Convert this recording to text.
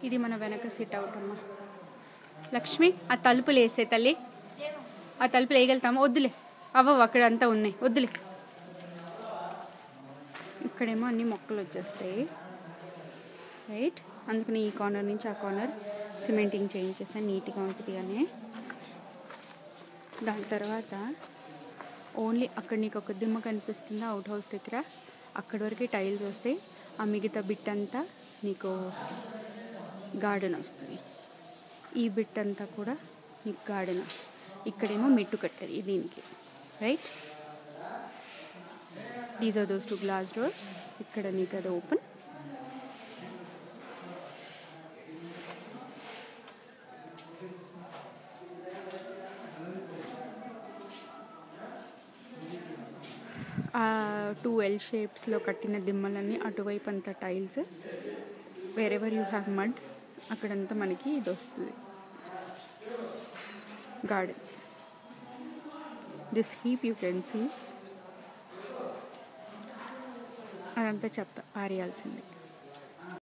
ఇది మన వెనక సిట్ అవుట్ అమ్మా లక్ష్మి ఆ తలుపులు వేసే తల్లి ఆ తలుపులు వేయగలుగుతామా వద్దులే అవ్వవు అక్కడ అంతా ఉన్నాయి వద్దులే ఇక్కడేమో అన్ని మొక్కలు వచ్చేస్తాయి రైట్ అందుకని ఈ కార్నర్ నుంచి ఆ కార్నర్ సిమెంటింగ్ చేయించేసాను నీట్గా ఉంటుంది అని దాని తర్వాత ఓన్లీ అక్కడ నీకు ఒక దిమ్మ కనిపిస్తుందా అవుట్ హౌస్ దగ్గర అక్కడి వరకే టైల్స్ వస్తాయి ఆ మిగతా బిట్ అంతా నీకు గార్డెన్ వస్తుంది ఈ బిట్ అంతా కూడా నీకు గార్డెన్ ఇక్కడేమో మెట్టు కట్టారు ఈ దీనికి right these are those two glass doors ఇక్కడ నీకు అది ఓపెన్ ఆ టూ ఎల్ షేప్స్లో కట్టిన దిమ్మలన్నీ అటువైపు అంతా tiles wherever you have mud అక్కడంతా మనకి ఇది వస్తుంది garden this heap you can see అదంతా చెప్తా పారేయాల్సింది